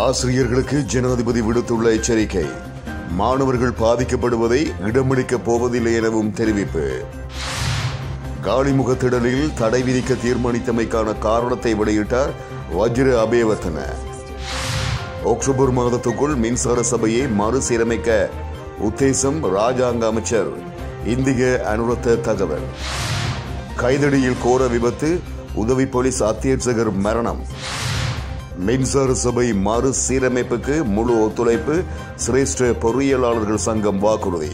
ஆசிரியர்களுக்கு ஜனாதிபதி விடுத்துள்ள எச்சரிக்கை மாணவர்கள் பாதிக்கப்படுவதை இடமளிக்கப் போவதில்லை எனவும் தெரிவிப்பு காலிமுகத்திடலில் தடை விதிக்க தீர்மானித்தமைக்கான காரணத்தை வெளியிட்டார் வஜ்ர அபேவர்த்தன அக்டோபர் மாதத்துக்குள் மின்சார சபையை மறுசீரமைக்க உத்தேசம் ராஜாங்க அமைச்சர் இந்திய அனுரத்த தகவல் கைதடியில் கோர விபத்து உதவி போலீஸ் அத்தியட்சகர் மரணம் மின்சார சபை மறுசீரமைப்புக்கு முழு ஒத்துழைப்பு சிரேஷ்ட பொறியியலாளர்கள் சங்கம் வாக்குறுதி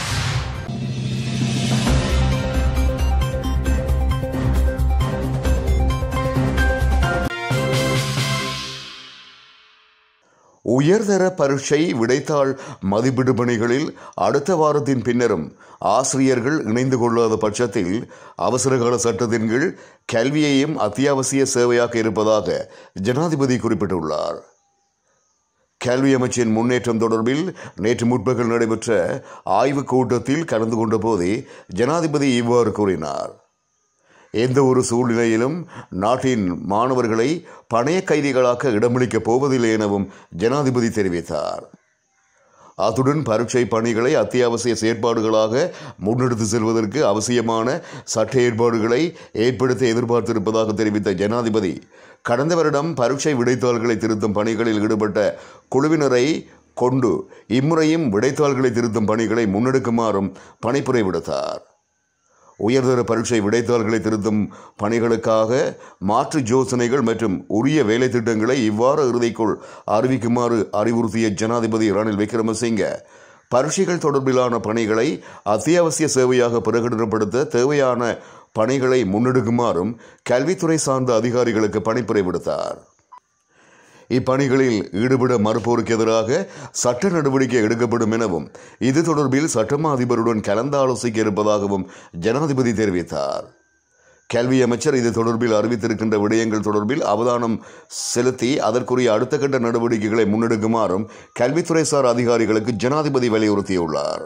உயர்தர பரீட்சை விடைத்தாள் மதிப்பீடு பணிகளில் அடுத்த வாரத்தின் பின்னரும் ஆசிரியர்கள் இணைந்து கொள்ளாத பட்சத்தில் அவசரகால சட்டத்தின் கீழ் கல்வியையும் அத்தியாவசிய சேவையாக்க இருப்பதாக ஜனாதிபதி குறிப்பிட்டுள்ளார் கல்வி அமைச்சின் முன்னேற்றம் தொடர்பில் நேற்று முற்பகல் நடைபெற்ற ஆய்வுக் கூட்டத்தில் கலந்து கொண்ட போதே ஜனாதிபதி இவ்வாறு கூறினார் எந்த ஒரு சூழ்நிலையிலும் நாட்டின் மாணவர்களை பணைய கைதிகளாக்க இடமளிக்கப் போவதில்லை எனவும் ஜனாதிபதி தெரிவித்தார் அத்துடன் பரீட்சை பணிகளை அத்தியாவசிய செயற்பாடுகளாக முன்னெடுத்து செல்வதற்கு அவசியமான சட்ட ஏற்பாடுகளை ஏற்படுத்த எதிர்பார்த்திருப்பதாக தெரிவித்த ஜனாதிபதி கடந்த வருடம் பரீட்சை விடைத்தாள்களை திருத்தும் பணிகளில் ஈடுபட்ட குழுவினரை கொண்டு இம்முறையும் விடைத்தாள்களை திருத்தும் பணிகளை முன்னெடுக்குமாறும் பணிப்புரை விடுத்தார் உயர்தர பரீட்சை விடைத்தாள்களை திருத்தும் பணிகளுக்காக மாற்று யோசனைகள் மற்றும் உரிய வேலை திட்டங்களை இவ்வாறு இறுதிக்குள் அறிவிக்குமாறு அறிவுறுத்திய ஜனாதிபதி ரணில் விக்ரமசிங்க பரீட்சைகள் தொடர்பிலான பணிகளை அத்தியாவசிய சேவையாக பிரகடனப்படுத்த தேவையான பணிகளை முன்னெடுக்குமாறும் கல்வித்துறை சார்ந்த அதிகாரிகளுக்கு பணிப்புரை விடுத்தார் இப்பணிகளில் ஈடுபட மறுப்போருக்கு எதிராக சட்ட நடவடிக்கை எடுக்கப்படும் எனவும் இது தொடர்பில் சட்டமா அதிபருடன் கலந்து ஆலோசிக்க இருப்பதாகவும் ஜனாதிபதி தெரிவித்தார் கல்வி அமைச்சர் இது தொடர்பில் அறிவித்திருக்கின்ற விடயங்கள் தொடர்பில் அவதானம் செலுத்தி அதற்குரிய அடுத்த கட்ட நடவடிக்கைகளை முன்னெடுக்குமாறும் கல்வித்துறை சார் அதிகாரிகளுக்கு ஜனாதிபதி வலியுறுத்தியுள்ளார்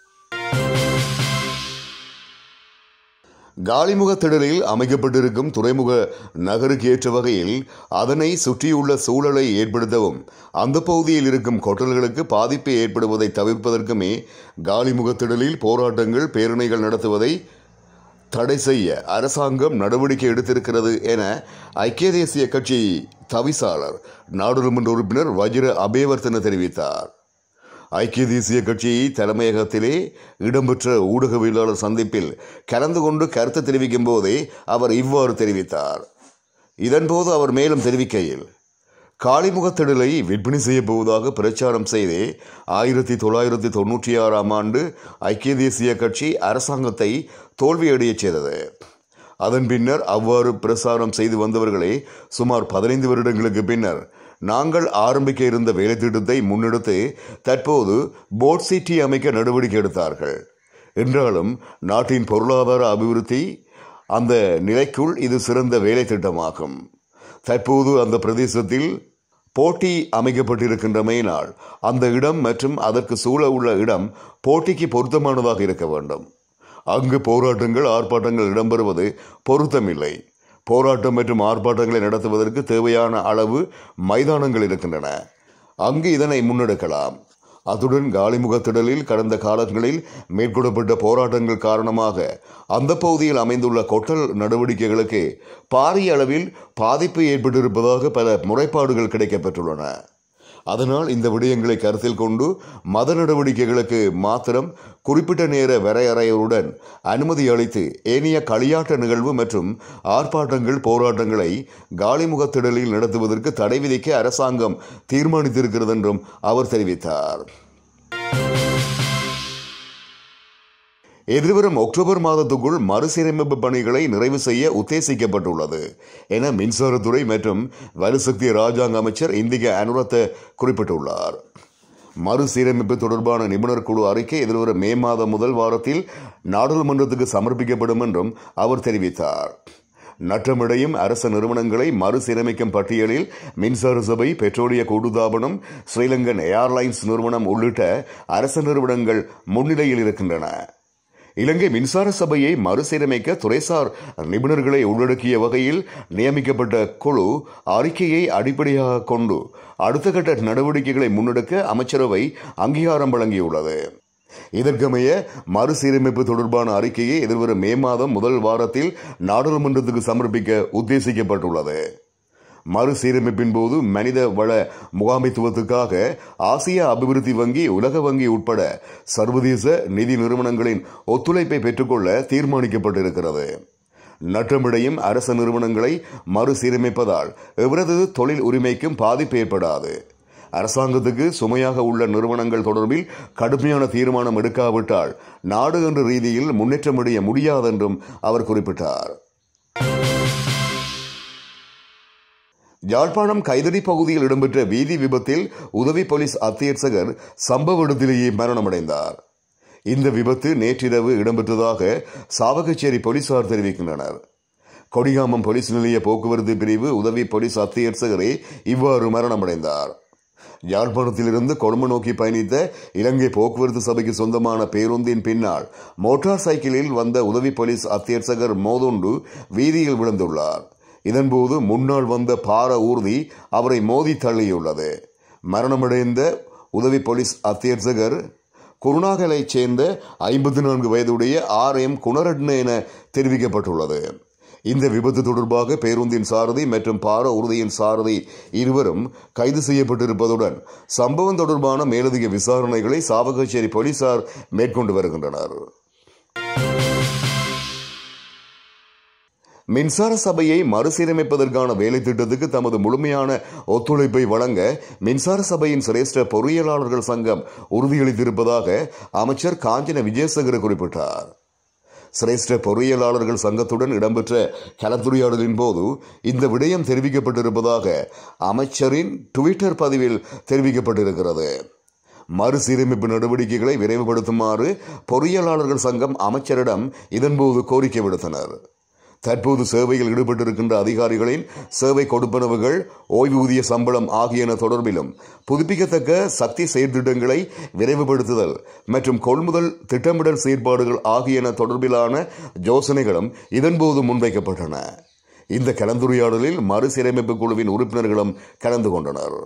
காலிமுக திடலில் அமைக்கப்பட்டிருக்கும் துறைமுக நகருக்கு ஏற்ற வகையில் அதனை சுற்றியுள்ள சூழலை ஏற்படுத்தவும் அந்த பகுதியில் இருக்கும் கொட்டல்களுக்கு பாதிப்பு ஏற்படுவதை தவிர்ப்பதற்குமே காலிமுக திடலில் போராட்டங்கள் பேரணிகள் நடத்துவதை தடை செய்ய அரசாங்கம் நடவடிக்கை எடுத்திருக்கிறது என ஐக்கிய தேசிய கட்சி தவிசாளர் நாடாளுமன்ற உறுப்பினர் வஜ்ர அபேவர்த்தன தெரிவித்தார் ஐக்கிய தேசிய கட்சி தலைமையகத்திலே இடம்பெற்ற ஊடகவியலாளர் சந்திப்பில் கலந்து கொண்டு கருத்து தெரிவிக்கும் போதே அவர் இவ்வாறு தெரிவித்தார் இதன்போது அவர் மேலும் தெரிவிக்கையில் காளிமுகத்திடலை விற்பனை செய்யப் போவதாக பிரச்சாரம் செய்தே ஆயிரத்தி தொள்ளாயிரத்தி தொன்னூற்றி ஆறாம் ஆண்டு ஐக்கிய தேசிய கட்சி அரசாங்கத்தை தோல்வியடையச் செய்தது அதன் பின்னர் அவ்வாறு பிரசாரம் செய்து வந்தவர்களே சுமார் பதினைந்து வருடங்களுக்கு பின்னர் நாங்கள் ஆரம்பிக்க இருந்த வேலை திட்டத்தை முன்னெடுத்து தற்போது போட் சிட்டி அமைக்க நடவடிக்கை எடுத்தார்கள் என்றாலும் நாட்டின் பொருளாதார அபிவிருத்தி அந்த நிலைக்குள் இது சிறந்த வேலை திட்டமாகும் தற்போது அந்த பிரதேசத்தில் போட்டி அமைக்கப்பட்டிருக்கின்றமையினால் அந்த இடம் மற்றும் அதற்கு சூழ உள்ள இடம் போட்டிக்கு பொருத்தமானதாக இருக்க வேண்டும் அங்கு போராட்டங்கள் ஆர்ப்பாட்டங்கள் இடம்பெறுவது பொருத்தமில்லை போராட்டம் மற்றும் ஆர்ப்பாட்டங்களை நடத்துவதற்கு தேவையான அளவு மைதானங்கள் இருக்கின்றன அங்கு இதனை முன்னெடுக்கலாம் அத்துடன் காலிமுகத்திடலில் கடந்த காலங்களில் மேற்கொள்ளப்பட்ட போராட்டங்கள் காரணமாக அந்த பகுதியில் அமைந்துள்ள கொட்டல் நடவடிக்கைகளுக்கு பாரிய அளவில் பாதிப்பு ஏற்பட்டிருப்பதாக பல முறைப்பாடுகள் கிடைக்கப்பெற்றுள்ளன அதனால் இந்த விடயங்களை கருத்தில் கொண்டு மத நடவடிக்கைகளுக்கு மாத்திரம் குறிப்பிட்ட நேர வரையறையுடன் அனுமதி அளித்து ஏனைய களியாட்ட நிகழ்வு மற்றும் ஆர்ப்பாட்டங்கள் போராட்டங்களை காலிமுகத்திடலில் நடத்துவதற்கு தடை விதிக்க அரசாங்கம் தீர்மானித்திருக்கிறது என்றும் அவர் தெரிவித்தார் எதிர்வரும் அக்டோபர் மாதத்துக்குள் மறுசீரமைப்பு பணிகளை நிறைவு செய்ய உத்தேசிக்கப்பட்டுள்ளது என மின்சாரத்துறை மற்றும் வலுசக்தி ராஜாங்க அமைச்சர் இந்திய அனுரத்த குறிப்பிட்டுள்ளார் மறுசீரமைப்பு தொடர்பான நிபுணர் குழு அறிக்கை எதிர்வரும் மே மாதம் முதல் வாரத்தில் நாடாளுமன்றத்துக்கு சமர்ப்பிக்கப்படும் என்றும் அவர் தெரிவித்தார் நட்டமடையும் அரச நிறுவனங்களை மறுசீரமைக்கும் பட்டியலில் மின்சார சபை பெட்ரோலிய கூடுதாபனம் ஸ்ரீலங்கன் ஏர்லைன்ஸ் நிறுவனம் உள்ளிட்ட அரச நிறுவனங்கள் முன்னிலையில் இருக்கின்றன இலங்கை மின்சார சபையை மறுசீரமைக்க துறைசார் நிபுணர்களை உள்ளடக்கிய வகையில் நியமிக்கப்பட்ட குழு அறிக்கையை அடிப்படையாக கொண்டு அடுத்த கட்ட நடவடிக்கைகளை முன்னெடுக்க அமைச்சரவை அங்கீகாரம் வழங்கியுள்ளது இதற்கமைய மறுசீரமைப்பு தொடர்பான அறிக்கையை எதிர்வரும் மே மாதம் முதல் வாரத்தில் நாடாளுமன்றத்துக்கு சமர்ப்பிக்க உத்தேசிக்கப்பட்டுள்ளது மறுசீரமைப்பின் போது மனித வள முகாமைத்துவத்துக்காக ஆசிய அபிவிருத்தி வங்கி உலக வங்கி உட்பட சர்வதேச நிதி நிறுவனங்களின் ஒத்துழைப்பை பெற்றுக்கொள்ள தீர்மானிக்கப்பட்டிருக்கிறது நட்டமிடையும் அரச நிறுவனங்களை மறுசீரமைப்பதால் எவரது தொழில் உரிமைக்கும் பாதிப்பு ஏற்படாது அரசாங்கத்துக்கு சுமையாக உள்ள நிறுவனங்கள் தொடர்பில் கடுமையான தீர்மானம் எடுக்காவிட்டால் நாடு என்ற ரீதியில் முன்னேற்றமடைய முடியாதென்றும் அவர் குறிப்பிட்டார் யாழ்ப்பாணம் கைதடி பகுதியில் இடம்பெற்ற வீதி விபத்தில் உதவி போலீஸ் அத்தியட்சகர் சம்பவ இடத்திலேயே மரணமடைந்தார் இந்த விபத்து நேற்றிரவு இடம்பெற்றதாக சாவகச்சேரி போலீசார் தெரிவிக்கின்றனர் கொடிகாமம் போலீஸ் நிலைய போக்குவரத்து பிரிவு உதவி போலீஸ் அத்தியட்சகரே இவ்வாறு மரணமடைந்தார் யாழ்ப்பாணத்திலிருந்து கொழும்பு நோக்கி பயணித்த இலங்கை போக்குவரத்து சபைக்கு சொந்தமான பேருந்தின் பின்னால் மோட்டார் சைக்கிளில் வந்த உதவி போலீஸ் அத்தியட்சகர் மோதுண்டு வீதியில் விழுந்துள்ளார் இதன்போது முன்னால் வந்த பார ஊர்தி அவரை மோதி தள்ளியுள்ளது மரணமடைந்த உதவி போலீஸ் அத்தியட்சகர் குருணாகலைச் சேர்ந்த ஐம்பத்தி நான்கு வயதுடைய ஆர் எம் குணரட்ன என தெரிவிக்கப்பட்டுள்ளது இந்த விபத்து தொடர்பாக பேருந்தின் சாரதி மற்றும் பார உறுதியின் சாரதி இருவரும் கைது செய்யப்பட்டிருப்பதுடன் சம்பவம் தொடர்பான மேலதிக விசாரணைகளை சாவகச்சேரி போலீசார் மேற்கொண்டு வருகின்றனர் மின்சார சபையை மறுசீரமைப்பதற்கான வேலை திட்டத்துக்கு தமது முழுமையான ஒத்துழைப்பை வழங்க மின்சார சபையின் சிரேஷ்ட பொறியியலாளர்கள் சங்கம் உறுதியளித்திருப்பதாக அமைச்சர் காஞ்சன விஜயசேகர குறிப்பிட்டார் சிரேஷ்ட பொறியியலாளர்கள் சங்கத்துடன் இடம்பெற்ற கலந்துரையாடலின் போது இந்த விடயம் தெரிவிக்கப்பட்டிருப்பதாக அமைச்சரின் டுவிட்டர் பதிவில் தெரிவிக்கப்பட்டிருக்கிறது மறுசீரமைப்பு நடவடிக்கைகளை விரைவுபடுத்துமாறு பொறியியலாளர்கள் சங்கம் அமைச்சரிடம் இதன்போது கோரிக்கை விடுத்தனர் தற்போது சேவையில் ஈடுபட்டிருக்கின்ற அதிகாரிகளின் சேவை கொடுப்பனவுகள் ஓய்வூதிய சம்பளம் ஆகியன தொடர்பிலும் புதுப்பிக்கத்தக்க சக்தி செயற்திட்டங்களை விரைவுபடுத்துதல் மற்றும் கொள்முதல் திட்டமிடல் செயற்பாடுகள் ஆகியன தொடர்பிலான யோசனைகளும் இதன்போது முன்வைக்கப்பட்டன இந்த கலந்துரையாடலில் மறுசீரமைப்பு குழுவின் உறுப்பினர்களும் கலந்து கொண்டனர்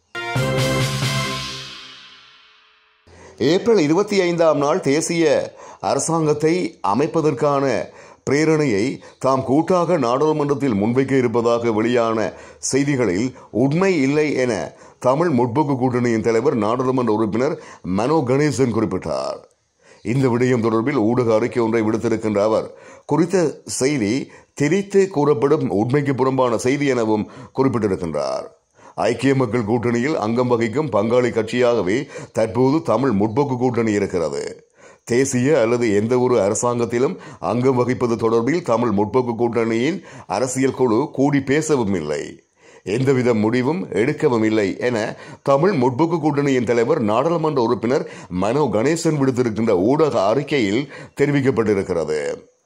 ஏப்ரல் இருபத்தி ஐந்தாம் நாள் தேசிய அரசாங்கத்தை அமைப்பதற்கான பிரேரணையை தாம் கூட்டாக நாடாளுமன்றத்தில் முன்வைக்க இருப்பதாக வெளியான செய்திகளில் உண்மை இல்லை என தமிழ் முற்போக்கு கூட்டணியின் தலைவர் நாடாளுமன்ற உறுப்பினர் மனோ கணேசன் குறிப்பிட்டார் இந்த விடயம் தொடர்பில் ஊடக அறிக்கை ஒன்றை விடுத்திருக்கின்ற அவர் குறித்த செய்தி திரித்து கூறப்படும் உண்மைக்கு புறம்பான செய்தி எனவும் குறிப்பிட்டிருக்கின்றார் ஐக்கிய மக்கள் கூட்டணியில் அங்கம் வகிக்கும் பங்காளி கட்சியாகவே தற்போது தமிழ் முற்போக்கு கூட்டணி இருக்கிறது தேசிய அல்லது எந்த ஒரு அரசாங்கத்திலும் அங்கம் வகிப்பது தொடர்பில் தமிழ் முற்போக்கு கூட்டணியின் அரசியல் குழு கூடி பேசவும் இல்லை எந்தவித முடிவும் எடுக்கவும் இல்லை என தமிழ் முற்போக்கு கூட்டணியின் தலைவர் நாடாளுமன்ற உறுப்பினர் மனோ கணேசன் விடுத்திருக்கின்ற ஊடக அறிக்கையில் தெரிவிக்கப்பட்டிருக்கிறது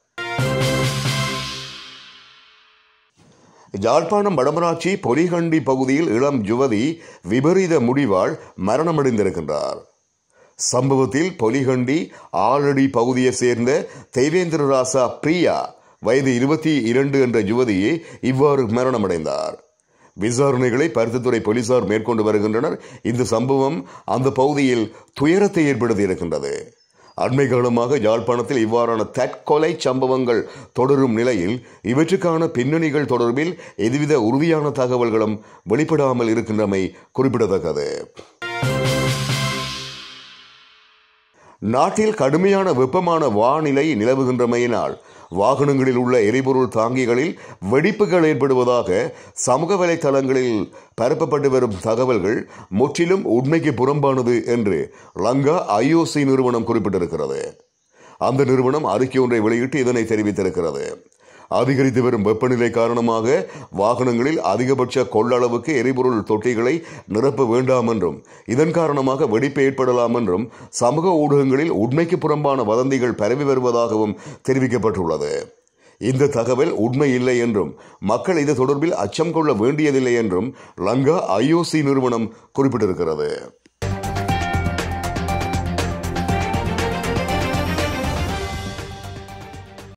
யாழ்ப்பாணம் வடமராட்சி பொலிகண்டி பகுதியில் இளம் யுவதி விபரீத முடிவால் மரணமடைந்திருக்கின்றார் சம்பவத்தில் பொலிகண்டி ஆலடி பகுதியைச் சேர்ந்த தெய்வேந்திரராசா பிரியா வயது இருபத்தி இரண்டு என்ற யுவதியே இவ்வாறு மரணமடைந்தார் விசாரணைகளை பருத்தித்துறை போலீசார் மேற்கொண்டு வருகின்றனர் இந்த சம்பவம் அந்த பகுதியில் துயரத்தை ஏற்படுத்தி இருக்கின்றது அண்மை காலமாக யாழ்ப்பாணத்தில் இவ்வாறான தற்கொலை சம்பவங்கள் தொடரும் நிலையில் இவற்றுக்கான பின்னணிகள் தொடர்பில் எதுவித உறுதியான தகவல்களும் வெளிப்படாமல் இருக்கின்றமை குறிப்பிடத்தக்கது நாட்டில் கடுமையான வெப்பமான வானிலை நிலவுகின்றமையினால் வாகனங்களில் உள்ள எரிபொருள் தாங்கிகளில் வெடிப்புகள் ஏற்படுவதாக சமூக வலைதளங்களில் பரப்பப்பட்டு வரும் தகவல்கள் முற்றிலும் உண்மைக்கு புறம்பானது என்று லங்கா ஐஓசி நிறுவனம் குறிப்பிட்டிருக்கிறது அந்த நிறுவனம் அறிக்கை ஒன்றை வெளியிட்டு இதனை தெரிவித்திருக்கிறது அதிகரித்து வரும் வெப்பநிலை காரணமாக வாகனங்களில் அதிகபட்ச கொள்ளளவுக்கு எரிபொருள் தொட்டிகளை நிரப்ப வேண்டாம் என்றும் இதன் காரணமாக வெடிப்பு ஏற்படலாம் என்றும் சமூக ஊடகங்களில் உண்மைக்கு புறம்பான வதந்திகள் பரவி வருவதாகவும் தெரிவிக்கப்பட்டுள்ளது இந்த தகவல் உண்மை இல்லை என்றும் மக்கள் இது தொடர்பில் அச்சம் கொள்ள வேண்டியதில்லை என்றும் லங்கா ஐஓசி நிறுவனம் குறிப்பிட்டிருக்கிறது